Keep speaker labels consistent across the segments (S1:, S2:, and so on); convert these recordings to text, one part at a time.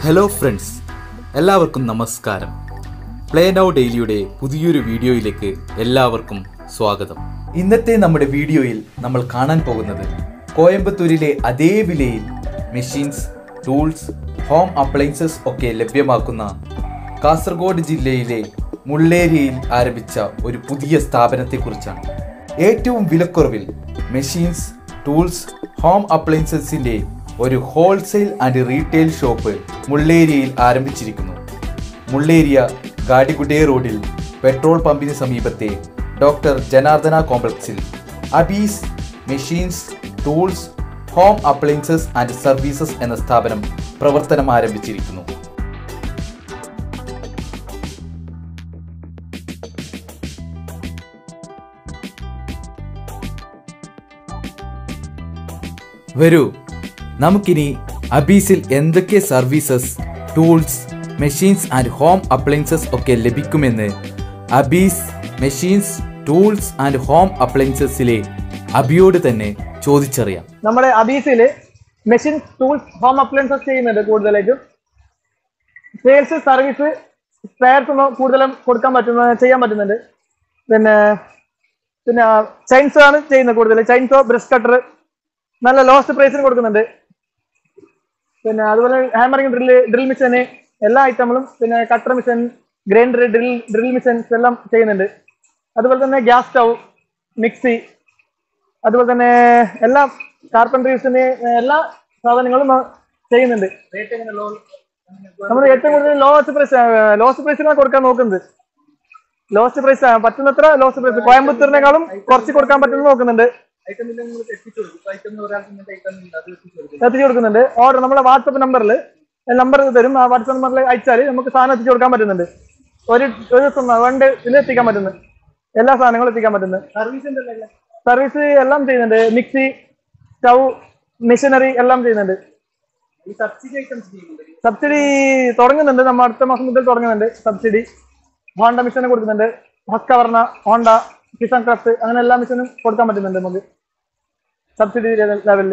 S1: hello friends എല്ലാവർക്കും നമസ്കാരം play now ഡെയിലിയുടെ പുതിയൊരു വീഡിയോയിലേക്ക് എല്ലാവർക്കും സ്വാഗതം ഇന്നത്തെ നമ്മുടെ വീഡിയോയിൽ നമ്മൾ കാണാൻ പോകുന്നത് കോയമ്പത്തൂരിലെ അതേ വിലയിൽ മെഷീൻസ് ടൂൾസ് ഹോം അപ്ലയൻസസ് ഒക്കെ ലഭ്യമാക്കുന്ന കാസർഗോഡ് ജില്ലയിലെ മുള്ളേരിയയിൽ ആരംഭിച്ച ഒരു പുതിയ സ്ഥാപനത്തെക്കുറിച്ചാണ് ഏറ്റവും വിലക്കുറവിൽ മെഷീൻസ് ടൂൾസ് ഹോം അപ്ലയൻസസിന്റെ ഒരു ഹോൾസെയിൽ ആൻഡ് റീറ്റെയിൽ ഷോപ്പ് മുള്ളേരിയയിൽ ആരംഭിച്ചിരിക്കുന്നു മുള്ളേരിയ ഗാഡിഗുഡേ റോഡിൽ പെട്രോൾ പമ്പിന് സമീപത്തെ ഡോക്ടർ ജനാർദ്ദന കോംപ്ലക്സിൽ Abi's machines tools home appliances and services എന്ന സ്ഥാപനം പ്രവർത്തനം ആരംഭിച്ചിരിക്കുന്നു വരൂ നമുക്കിനി അബീസിൽ എന്തൊക്കെ services tools machines and home appliances ഒക്കെ ലഭിക്കുമെന്ന് Abi's machines tools and home അപ്ലയൻസസിലെ അബിയോട് തന്നെ ചോദിച്ചറിയാം
S2: നമ്മുടെ അബീസില് മെഷീൻ ടൂൾസ് ഹോം അപ്ലയൻസസ് ചെയ്യുന്നുണ്ട് കൂടുതലായിട്ടും സെയിൽസ് സർവീസ് സ്പെയർസ് കൂടുതലും കൊടുക്കാൻ പറ്റുന്ന ചെയ്യാൻ പറ്റുന്നുണ്ട് പിന്നെ പിന്നെ ചൈൻസോ ആണ് ചെയ്യുന്നത് കൂടുതൽ ചൈൻസോ ബ്രഷ് കട്ടർ നല്ല ലോസ്റ്റ് പ്രൈസിന് കൊടുക്കുന്നുണ്ട് പിന്നെ അതുപോലെ ഹാമറിംഗ് ഡ്രില്ല് ഡ്രിൽ മിഷന് എല്ലാ ഐറ്റങ്ങളും പിന്നെ cutter machine grinder drill drill machines എല്ലാം ചെയ്യുന്നുണ്ട് അതുപോലെ തന്നെ ഗ്യാസ് സ്റ്റൗ മിക്സി അതുപോലെ തന്നെ എല്ലാ കാർപ്പൻട്രി യൂസിന് എല്ലാ സാധനങ്ങളും ന- ചെയ്യുന്നുണ്ട് നമ്മൾ ഏറ്റവും കൂടുതൽ ലോസ്റ്റ് പ്രൈസ് ലോസ്റ്റ് പ്രൈസിനാണ് കൊടുക്കാൻ നോക്കുന്നത് ലോസ്റ്റ് പ്രൈസ് പറ്റുന്നത്ര ലോസ്റ്റ് പ്രൈസ് കോയമ്പത്തൂരിനേക്കാളും കുറച്ച് കൊടുക്കാൻ പറ്റുന്നത് നോക്കുന്നുണ്ട് എത്തിച്ചു കൊടുക്കുന്നുണ്ട് ഓർഡർ നമ്മളെ വാട്സപ്പ് നമ്പറിൽ നമ്പർ തരും ആ വാട്സപ്പ് നമ്പറിൽ അയച്ചാൽ നമുക്ക് സാധനം എത്തിച്ചു കൊടുക്കാൻ പറ്റുന്നുണ്ട് ഒരു ഒരു ദിവസം വൺ ഡേ ഇതിൽ എത്തിക്കാൻ പറ്റുന്നു എല്ലാ സാധനങ്ങളും എത്തിക്കാൻ പറ്റുന്നു സർവീസ് എല്ലാം ചെയ്യുന്നുണ്ട് മിക്സി സ്റ്റൗ മെഷീനറി എല്ലാം ചെയ്യുന്നുണ്ട് സബ്സിഡി തുടങ്ങുന്നുണ്ട് നമ്മൾ അടുത്ത മാസം മുതൽ തുടങ്ങുന്നുണ്ട് സബ്സിഡി ഹോണ്ട മിഷന് കൊടുക്കുന്നുണ്ട് ഹസ്കവർണ ഹോണ്ട കിസാൻ ക്രാഫ്റ്റ് അങ്ങനെ എല്ലാ മിഷനും കൊടുക്കാൻ പറ്റുന്നുണ്ട് നമുക്ക് സബ്സിഡി ലെവലിൽ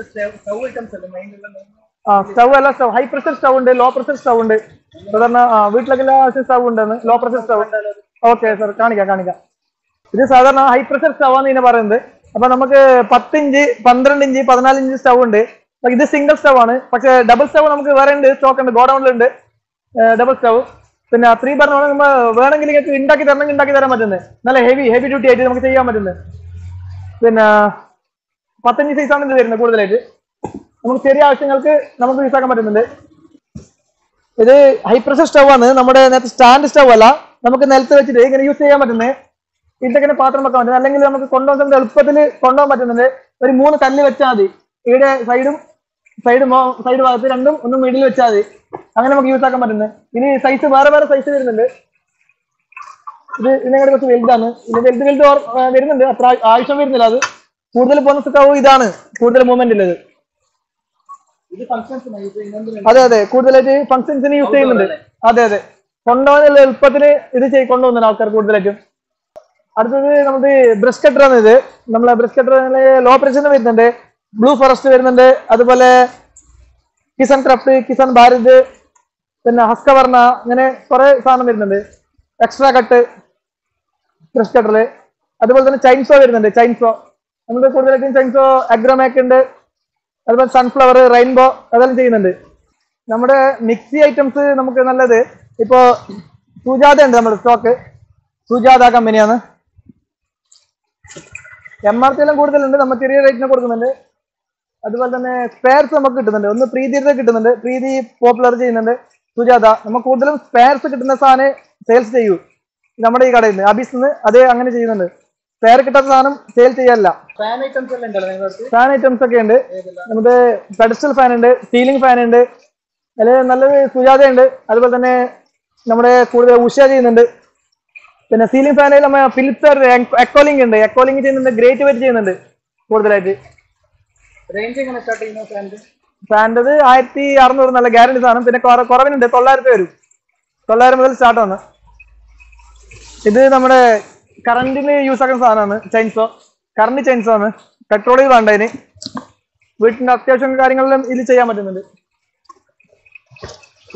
S2: ആ സ്റ്റൗ അല്ല സ്റ്റൗ ഹൈ പ്രഷർ സ്റ്റൗ ഉണ്ട് ലോ പ്രഷർ സ്റ്റൗ ഉണ്ട് സാധാരണ ആ വീട്ടിലൊക്കെ എല്ലാ ആവശ്യം സ്റ്റൗ ഉണ്ടെന്ന് low pressure stove okay sir കാണിക്കാം കാണിക്കാം ഇത് സാധാരണ ഹൈ പ്രഷർ സ്റ്റൗ ആണ് ഇതിനെ പറയുന്നത് അപ്പൊ നമുക്ക് പത്ത് ഇഞ്ച് പന്ത്രണ്ട് ഇഞ്ച് പതിനാല് ഇഞ്ച് സ്റ്റൗ ഉണ്ട് അപ്പൊ ഇത് സിംഗിൾ സ്റ്റൗ ആണ് പക്ഷെ ഡബിൾ സ്റ്റൗ നമുക്ക് വേറെ ഉണ്ട് സ്റ്റോക്ക് ഉണ്ട് ഗോഡൌണിലുണ്ട് ഡബിൾ സ്റ്റൗ പിന്നെ ത്രീ പറഞ്ഞ നമ്മൾ വേണമെങ്കിൽ നിങ്ങൾക്ക് ഉണ്ടാക്കി തരണമെങ്കിൽ ഉണ്ടാക്കി തരാൻ പറ്റുന്നത് നല്ല ഹെവി ഹെവി ഡ്യൂട്ടി ആയിട്ട് നമുക്ക് ചെയ്യാൻ പറ്റുന്നത് പിന്നെ പത്തഞ്ച് സൈസാണ് ഇത് വരുന്നത് കൂടുതലായിട്ട് നമുക്ക് ചെറിയ ആവശ്യങ്ങൾക്ക് നമുക്ക് യൂസ് ആക്കാൻ പറ്റുന്നുണ്ട് ഇത് ഹൈ പ്രഷർ സ്റ്റൗ ആണ് നമ്മുടെ നേരത്തെ സ്റ്റാൻഡ് സ്റ്റൗ അല്ല നമുക്ക് നിലത്ത് വെച്ചിട്ട് ഇങ്ങനെ യൂസ് ചെയ്യാൻ പറ്റുന്നത് ഇതിങ്ങനെ പാത്രം വെക്കാൻ പറ്റുന്നത് അല്ലെങ്കിൽ നമുക്ക് കൊണ്ടുപോകാൻ സമയത്ത് എളുപ്പത്തിൽ കൊണ്ടുപോകാൻ പറ്റുന്നുണ്ട് ഒരു മൂന്ന് കല്ല് വെച്ചാൽ മതി ഇവിടെ സൈഡും സൈഡ് സൈഡ് ഭാഗത്ത് രണ്ടും ഒന്ന് മിഡിൽ വെച്ചാൽ മതി അങ്ങനെ നമുക്ക് യൂസ് ആക്കാൻ പറ്റുന്നത് ഇനി സൈസ് വേറെ വേറെ സൈസ് വരുന്നുണ്ട് ഇത് ഇതിനെക്കാട്ട് കുറച്ച് വലുതാണ് ഇത് വലുത് വലുത് ഓർ- ആ, വരുന്നുണ്ട് അത്ര ആ- ആവശ്യം വരുന്നില്ല അത് കൂടുതൽ പോകുന്ന സ്റ്റൗ ഇതാണ് കൂടുതൽ മൂവ്മെന്റ് ഉള്ളത് അതെ അതെ കൂടുതലായിട്ട് ഫംഗ്ഷൻസിന് യൂസ് ചെയ്യുന്നുണ്ട് അതെ അതെ കൊണ്ടുപോകാനുള്ള എളുപ്പത്തിന് ഇത് ചെയ്ത് കൊണ്ടുപോകുന്നുണ്ട് ആൾക്കാർ കൂടുതലായിട്ടും അടുത്തത് നമുക്ക് ബ്രഷ് കട്ടർ ആണ് ഇത് നമ്മളെ ബ്രഷ് കട്ടർ ലോ പ്രഷർ വരുന്നുണ്ട് ബ്ലൂ ഫോറസ്റ്റ് വരുന്നുണ്ട് അതുപോലെ കിസാൻ ക്രാഫ്റ്റ് കിസാൻ ഭാരത് പിന്നെ ഹസ്കവർണ അങ്ങനെ കുറെ സാധനം വരുന്നുണ്ട് എക്സ്ട്രാ കട്ട് ബ്രഷ് കട്ടറിൽ അതുപോലെ തന്നെ ചൈൻസോ വരുന്നുണ്ട് ചൈൻസോ നമുക്ക് കൂടുതലായിട്ടും ചൈൻസോ അഗ്രോമാക്ക് ഉണ്ട് അതുപോലെ സൺഫ്ലവർ റെയിൻബോ അതെല്ലാം ചെയ്യുന്നുണ്ട് നമ്മുടെ മിക്സി ഐറ്റംസ് നമുക്ക് നല്ലത് ഇപ്പോ സുജാത ഉണ്ട് നമ്മുടെ സ്റ്റോക്ക് സുജാത കമ്പനിയാണ് എം ആർ പി എല്ലാം കൂടുതലുണ്ട് നമ്മൾ ചെറിയ റേറ്റിന് കൊടുക്കുന്നുണ്ട് അതുപോലെ തന്നെ സ്പെയർസ് നമുക്ക് കിട്ടുന്നുണ്ട് ഒന്ന് പ്രീതിയുടെ കിട്ടുന്നുണ്ട് പ്രീതി പോപ്പുലർ ചെയ്യുന്നുണ്ട് സുജാത നമുക്ക് കൂടുതലും സ്പെയർസ് കിട്ടുന്ന സാധനം സെയിൽസ് ചെയ്യൂ നമ്മുടെ ഈ കടയിൽ നിന്ന് അബീസ് നിന്ന് അത് അങ്ങനെ ചെയ്യുന്നുണ്ട് സ്പെയർ കിട്ടാത്ത സാധനം സെയിൽ ചെയ്യാറില്ല
S3: ഫാൻ ഐറ്റംസ് എല്ലാം ഉണ്ടല്ലോ നിങ്ങൾക്ക്
S2: ഫാൻ ഐറ്റംസ് ഒക്കെ ഉണ്ട് നമുക്ക് പെഡസ്റ്റൽ ഫാൻ ഉണ്ട് സീലിംഗ് ഫാൻ ഉണ്ട് അതിൽ നല്ലൊരു സുജാത ഉണ്ട് അതുപോലെ തന്നെ നമ്മുടെ കൂടുതൽ ഉഷ ചെയ്യുന്നുണ്ട് പിന്നെ സീലിംഗ് ഫാനിൽ നമ്മൾ ഫിലിപ്സ് എക്കോലിംഗ് ഉണ്ട് എക്കോലിംഗ് ചെയ്യുന്നുണ്ട് ഗ്രേറ്റ് വെച്ച് ചെയ്യുന്നുണ്ട് കൂടുതലായിട്ട്
S3: റേഞ്ച് എങ്ങനെ സ്റ്റാർട്ട് ചെയ്യുന്ന ഫാൻ്റെ
S2: ഫാൻ്റെത് ആയിരത്തി അറുന്നൂറ് നല്ല ഗ്യാരണ്ടി സാധനം പിന്നെ കുറ- കുറവിനുണ്ട് തൊള്ളായിരത്തി വരും തൊള്ളായിരം മുതൽ സ്റ്റാർട്ട് ആണ് ഇത് നമ്മുടെ കറണ്ടിന് യൂസ് ആക്കുന്ന സാധനമാണ് ചൈൻസോ കറണ്ട് ചൈൻസോ ആണ് പെട്രോളിൽ വേണ്ട ഇതിന് വീട്ടിന്റെ അത്യാവശ്യം കാര്യങ്ങളിലും ഇതിൽ ചെയ്യാൻ പറ്റുന്നുണ്ട്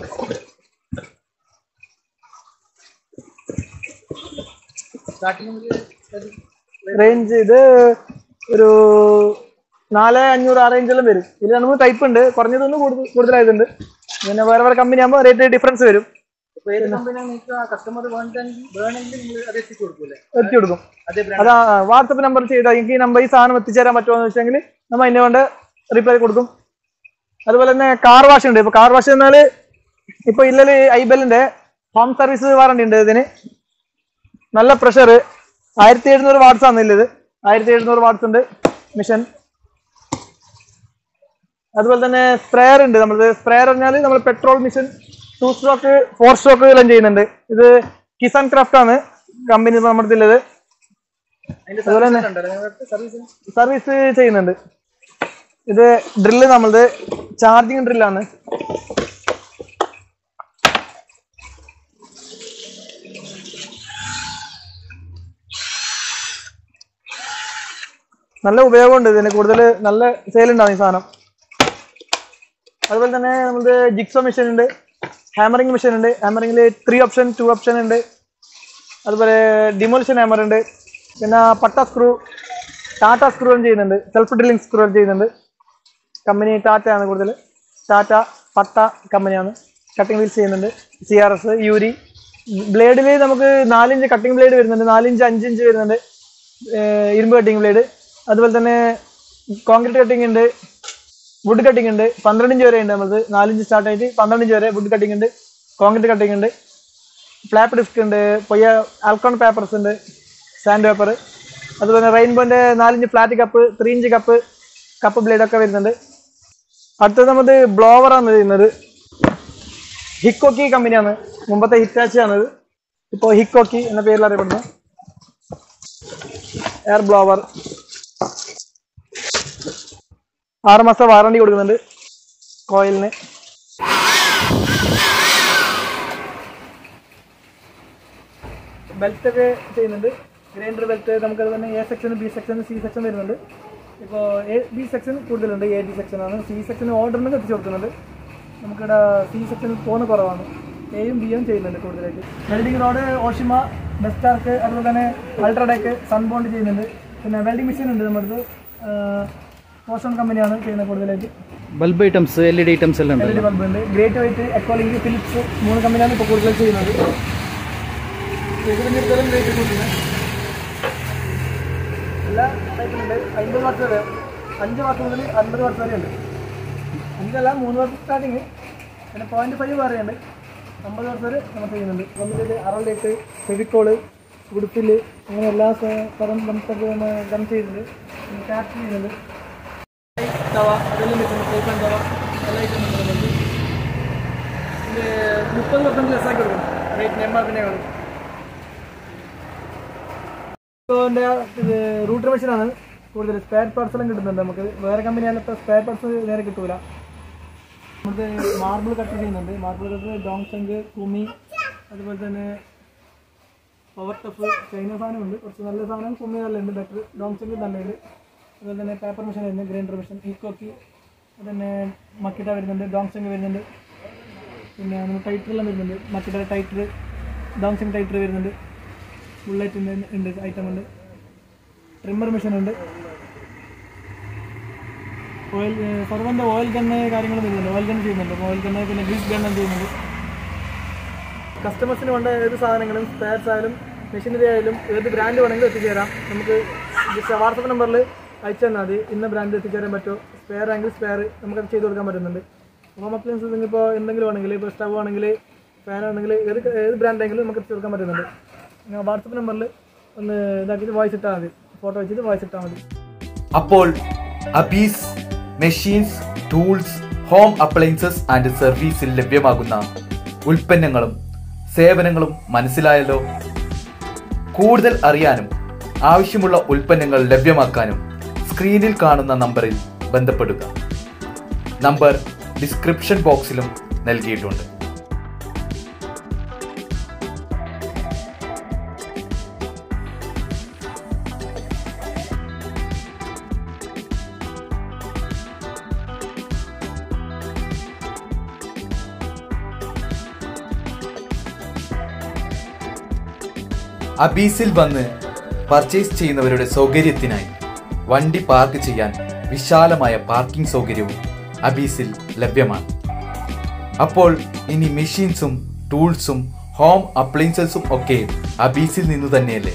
S3: സ്റ്റാർട്ടിംഗ്
S2: റേഞ്ച് ഇത് ഒരു നാല് അഞ്ഞൂറ് ആ റേഞ്ചെല്ലാം വരും ഇതിൽ രണ്ട് മൂന്ന് ടൈപ്പ് ഉണ്ട് കുറഞ്ഞതൊന്ന് കൂടുതൽ കൂടുതലായതുണ്ട് പിന്നെ വേറെ വേറെ കമ്പനി ആകുമ്പോൾ റേറ്റ് ഡിഫറൻസ് വരും
S3: ഇപ്പൊ ഏത് കമ്പനിയാണ് നിങ്ങൾക്ക് ആ കസ്റ്റമർ വേണ്ടെങ്കിൽ വേണമെങ്കിൽ നിങ്ങൾ അത് എത്തിച്ചു കൊടുക്കൂലേ
S2: എത്തി കൊടുക്കും
S3: അതേ ബ്രാൻഡ്
S2: അതാ വാട്സപ്പ് നമ്പർ ചെയ്താൽ എനിക്ക് ഈ നമ്പർ ഈ സാധനം എത്തിച്ചേരാൻ പറ്റുമോ എന്ന് വെച്ചെങ്കിൽ നമ്മൾ അതിനെ കൊണ്ട് റിപ്പയർ കൊടുക്കും അതുപോലെ തന്നെ കാർ വാഷ് ഉണ്ട് ഇപ്പൊ കാർ വാഷ് എന്നാൽ ഇപ്പൊ ഇല്ലല് ഐബലിന്റെ ഹോം സർവീസ് വാറണ്ടി ഉണ്ട് ഇതിന് നല്ല പ്രഷർ ആയിരത്തി എഴുന്നൂറ് വാട്ട്സ് ആണ് ഇത് ആയിരത്തി എഴുന്നൂറ് വാട്ട്സ് ഉണ്ട് മിഷൻ അതുപോലെ തന്നെ സ്പ്രെയർ ഉണ്ട് നമ്മൾ സ്പ്രെയർ പറഞ്ഞാൽ നമ്മൾ petrol machine two stroke four stroke എല്ലാം ചെയ്യുന്നുണ്ട് ഇത് കിസാൻ ക്രാഫ്റ്റ് ആണ് കമ്പനി നമ്മുടെ ഉള്ളത്
S3: അതിന്റെ സർവീസ് ഉണ്ടല്ലോ നിങ്ങൾക്ക് സർവീസ്
S2: സർവീസ് ചെയ്യുന്നുണ്ട് ഇത് ഡ്രില്ല് നമ്മളത് ചാർജിങ് ഡ്രില്ലാണ് നല്ല ഉപയോഗമുണ്ട് ഇതിന് കൂടുതൽ നല്ല സെയിൽ ഉണ്ടാവും ഈ സാധനം അതുപോലെ തന്നെ നമുക്ക് ജിക്സോ മെഷീൻ ഉണ്ട് ഹാമറിംഗ് മെഷീൻ ഉണ്ട് ഹാമറിംഗിൽ ത്രീ ഓപ്ഷൻ ടു ഓപ്ഷൻ ഉണ്ട് അതുപോലെ ഡിമോളിഷൻ ഹാമർ ഉണ്ട് പിന്നെ പട്ട സ്ക്രൂ ടാറ്റ സ്ക്രൂ ചെയ്യുന്നുണ്ട് സെൽഫ് ഡ്രില്ലിംഗ് സ്ക്രൂ ചെയ്യുന്നുണ്ട് കമ്പനി ടാറ്റയാണ് കൂടുതൽ ടാറ്റ പട്ട കമ്പനിയാണ് കട്ടിംഗ് വീൽസ് ചെയ്യുന്നുണ്ട് സി ആർ എസ് യൂരി ബ്ലേഡിൽ നമുക്ക് നാലിഞ്ച് കട്ടിംഗ് ബ്ലേഡ് വരുന്നുണ്ട് നാലിഞ്ച് അഞ്ചിഞ്ച് വരുന്നുണ്ട് ഏർ ഇരുമ്പ് കട്ടിംഗ് ബ്ലേഡ് അതുപോലെ തന്നെ കോൺക്രീറ്റ് കട്ടിംഗ് ഉണ്ട് വുഡ് കട്ടിംഗ് ഉണ്ട് പന്ത്രണ്ട് ഇഞ്ച് വരെ ഉണ്ട് നമുക്ക് നാലിഞ്ച് സ്റ്റാർട്ട് ആയിട്ട് പന്ത്രണ്ട് ഇഞ്ച് വരെ വുഡ് കട്ടിംഗ് ഉണ്ട് കോൺക്രീറ്റ് കട്ടിംഗ് ഉണ്ട് ഫ്ലാപ്പ് ഡിസ്ക് ഉണ്ട് പൊയ്യ ആൽക്കോൺ പേപ്പർസ് ഉണ്ട് സാൻഡ് പേപ്പർ അതുപോലെ റെയിൻബോന്റെ നാലിഞ്ച് flat cup three inch cup cup blade ഒക്കെ വരുന്നുണ്ട് അടുത്തത് നമുക്ക് ബ്ലോവർ ആണ് ചെയ്യുന്നത് ഹിക്കോക്കി കമ്പനിയാണ് മുമ്പത്തെ ഹിറ്റാച്ചി ആണിത് ഇപ്പോൾ ഹിക്കോക്കി എന്ന പേരിൽ അറിയപ്പെടുന്നു എയർ ബ്ലോവർ ആറ് മാസം വാറണ്ടി കൊടുക്കുന്നുണ്ട് കോയിലിന് ബെൽറ്റ് ഒക്കെ ചെയ്യുന്നുണ്ട് ഗ്രൈൻഡർ ബെൽറ്റ് നമുക്ക് അതുപോലെ A section B section C section വരുന്നുണ്ട് ഇപ്പോൾ എ ബി സെക്ഷൻ കൂടുതലുണ്ട് എ ഡി സെക്ഷൻ ആണ് സി സെക്ഷൻ ഓർഡറിന് എത്തിച്ചു കൊടുക്കുന്നുണ്ട് നമുക്കിവിടെ സി സെക്ഷൻ പോകുന്ന കുറവാണ് എയും ബിയും ചെയ്യുന്നുണ്ട് കൂടുതലായിട്ട് വെൽഡിംഗ് റോഡ് ഓഷിമ ബെസ്റ്റാർക്ക് അതുപോലെ തന്നെ അൾട്രാടെക്ക് സൺബോണ്ട് ചെയ്യുന്നുണ്ട് പിന്നെ വെൽഡിംഗ് മെഷീൻ ഉണ്ട് നമ്മുടെ പോസ്റ്റോൺ കമ്പനിയാണ് ചെയ്യുന്നത് കൂടുതലായിട്ട്
S4: bulb items L E D items എല്ലാം
S2: എൽ ഇ ഡി ബൾബ് ഉണ്ട് ഗ്രേറ്റ് വൈറ്റ് എക്കോലിങ്ക് ഫിലിപ്സ് മൂന്ന് കമ്പനിയാണ് ഇപ്പോൾ കൂടുതൽ ചെയ്യുന്നത് ഇതിന്റെ ഇത്തരം ഗ്രേറ്റ് കൂടുതലാണ് എല്ലാ ടൈപ്പിലുണ്ട് അമ്പത് വാട്ട് വരെ അഞ്ച് വാട്ട് മുതൽ അൻപത് വാട്ട് വരെ ഉണ്ട് അഞ്ചല്ല മൂന്ന് വാട്ട് സ്റ്റാർട്ടിങ് പിന്നെ പോയിന്റ് ഫൈവ് വേറെയുണ്ട് അമ്പത് വാട്ട് വരെ നമുക്ക് ചെയ്യുന്നുണ്ട് നമുക്ക് അറളിട്ട് ഫെവിക്കോള് ഉടുപ്പില് അങ്ങനെ എല്ലാ സ- തരം നമുക്കൊക്കെ ഗം ചെയ്യുന്നുണ്ട് പിന്നെ ക്യാപ്റ്റ് ചെയ്യുന്നുണ്ട് തവ അതെല്ലാം വെച്ചിട്ടുണ്ട് ടൈപ്പ് തവ എല്ലാ ഐറ്റം ഉണ്ട് നമുക്ക് ഇത് മുപ്പത് പെർസെൻറ്റ് ലെസ് ആക്കി കൊടുക്കും റേറ്റ് എം ആർ പിന്നെക്കാളും ഇതിന്റെ ഇത് റൂട്ടർ മെഷീനാണ് കൂടുതൽ സ്പെയർ പാർട്സ് എല്ലാം കിട്ടുന്നുണ്ട് നമുക്ക് വേറെ കമ്പനിയാലും ഇപ്പോൾ സ്പെയർ പാർട്സ് നേരെ കിട്ടൂല നമുക്ക് മാർബിൾ കട്ടർ ചെയ്യുന്നുണ്ട് മാർബിൾ കട്ടർ ഡോങ് ചങ്ക് കുമി അതുപോലെ തന്നെ പവർ ടഫ് ചൈന സാധനമുണ്ട് കുറച്ച് നല്ല സാധനം കുമി നല്ല ഉണ്ട് ബെറ്റർ ഡോങ് ചങ്ക് നല്ലതുണ്ട് അതുപോലെ തന്നെ പേപ്പർ മെഷീൻ വരുന്നത് ഗ്രൈൻഡർ മെഷീൻ ഈക്കോക്കി അതുതന്നെ മക്കിട്ട വരുന്നുണ്ട് ഡോങ് ചങ്ക് വരുന്നുണ്ട് പിന്നെ നമുക്ക് ടൈറ്ററെല്ലാം വരുന്നുണ്ട് മക്കിട്ട ടൈറ്റർ ഡോങ് ചങ്ക് ടൈറ്റർ വരുന്നുണ്ട് ബുള്ളറ്റിൻ്റെ ഉണ്ട് ഐറ്റം ഉണ്ട് ട്രിമ്മർ മെഷീൻ ഉണ്ട് ഓയിൽ സർവൻ്റെ ഓയിൽ ഗണ്ണ് കാര്യങ്ങളും വരുന്നുണ്ട് ഓയിൽ ഗണ്ണ് ചെയ്യുന്നുണ്ട് ഓയിൽ ഗണ്ണ് പിന്നെ ഗ്രീസ് ഗണ്ണ് ചെയ്യുന്നുണ്ട് കസ്റ്റമേഴ്സിന് വേണ്ട ഏത് സാധനങ്ങളും സ്പെയർസ് ആയാലും മെഷീനറി ആയാലും ഏത് ബ്രാൻഡ് വേണമെങ്കിലും എത്തിച്ചേരാം നമുക്ക് വാട്സപ്പ് നമ്പറിൽ അയച്ചു തന്നാൽ മതി ഇന്ന ബ്രാൻഡ് എത്തിച്ചേരാൻ പറ്റുമോ സ്പെയർ ആണെങ്കിൽ സ്പെയർ നമുക്കത് ചെയ്ത് കൊടുക്കാൻ പറ്റുന്നുണ്ട് ഹോം അപ്ലയൻസ് ഇപ്പോൾ എന്തെങ്കിലും ആണെങ്കിൽ ഇപ്പോൾ സ്റ്റവ് ആണെങ്കിൽ ഫാൻ ആണെങ്കിൽ ഏത് ഏത് ബ്രാൻഡ് ആണെങ്കിലും നമുക്ക് എത്തിച്ച് കൊടുക്കാൻ പറ്റുന്നുണ്ട് ഞാൻ വാട്സപ്പ് നമ്പറിൽ ഒന്ന് ഇതാക്കിയിട്ട് വോയിസ് ഇട്ടാൽ മതി ഫോട്ടോ വെച്ചിട്ട് വോയിസ് ഇട്ടാൽ മതി
S1: അപ്പോൾ Abi's machines tools home appliances and സർവീസിൽ ലഭ്യമാകുന്ന ഉൽപ്പന്നങ്ങളും സേവനങ്ങളും മനസ്സിലായല്ലോ കൂടുതൽ അറിയാനും ആവശ്യമുള്ള ഉൽപ്പന്നങ്ങൾ ലഭ്യമാക്കാനും സ്ക്രീനിൽ കാണുന്ന നമ്പറിൽ ബന്ധപ്പെടുക നമ്പർ ഡിസ്ക്രിപ്ഷൻ ബോക്സിലും നൽകിയിട്ടുണ്ട് അബീസിൽ വന്ന് പർച്ചേസ് ചെയ്യുന്നവരുടെ സൗകര്യത്തിനായി വണ്ടി പാർക്ക് ചെയ്യാൻ വിശാലമായ പാർക്കിംഗ് സൗകര്യവും അബീസിൽ ലഭ്യമാണ് അപ്പോൾ ഇനി മെഷീൻസും ടൂൾസും ഹോം അപ്ലയൻസസും ഒക്കെ അബീസിൽ നിന്നു തന്നെയല്ലേ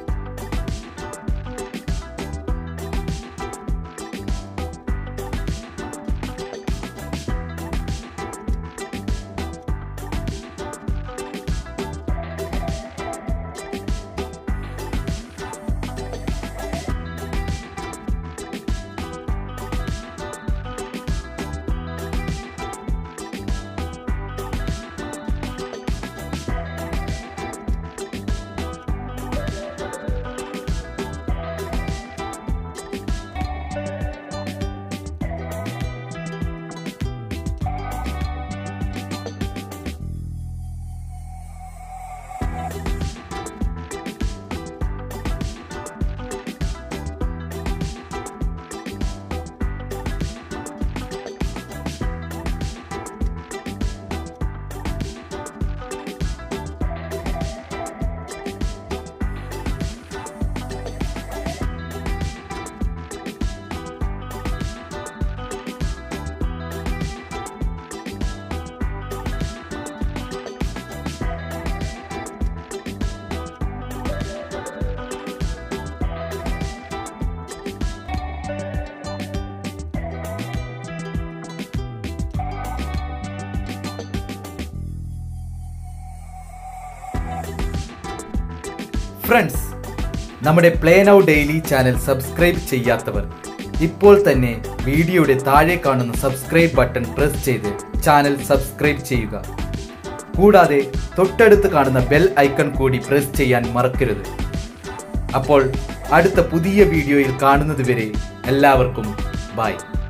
S1: ഫ്രണ്ട്സ് നമ്മുടെ play now daily channel subscribe ചെയ്യാത്തവർ ഇപ്പോൾ തന്നെ വീഡിയോയുടെ താഴെ കാണുന്ന സബ്സ്ക്രൈബ് ബട്ടൺ പ്രസ് ചെയ്ത് ചാനൽ സബ്സ്ക്രൈബ് ചെയ്യുക കൂടാതെ തൊട്ടടുത്ത് കാണുന്ന ബെൽ ഐക്കൺ കൂടി പ്രസ് ചെയ്യാൻ മറക്കരുത് അപ്പോൾ അടുത്ത പുതിയ വീഡിയോയിൽ കാണുന്നത് വരെ എല്ലാവർക്കും ബൈ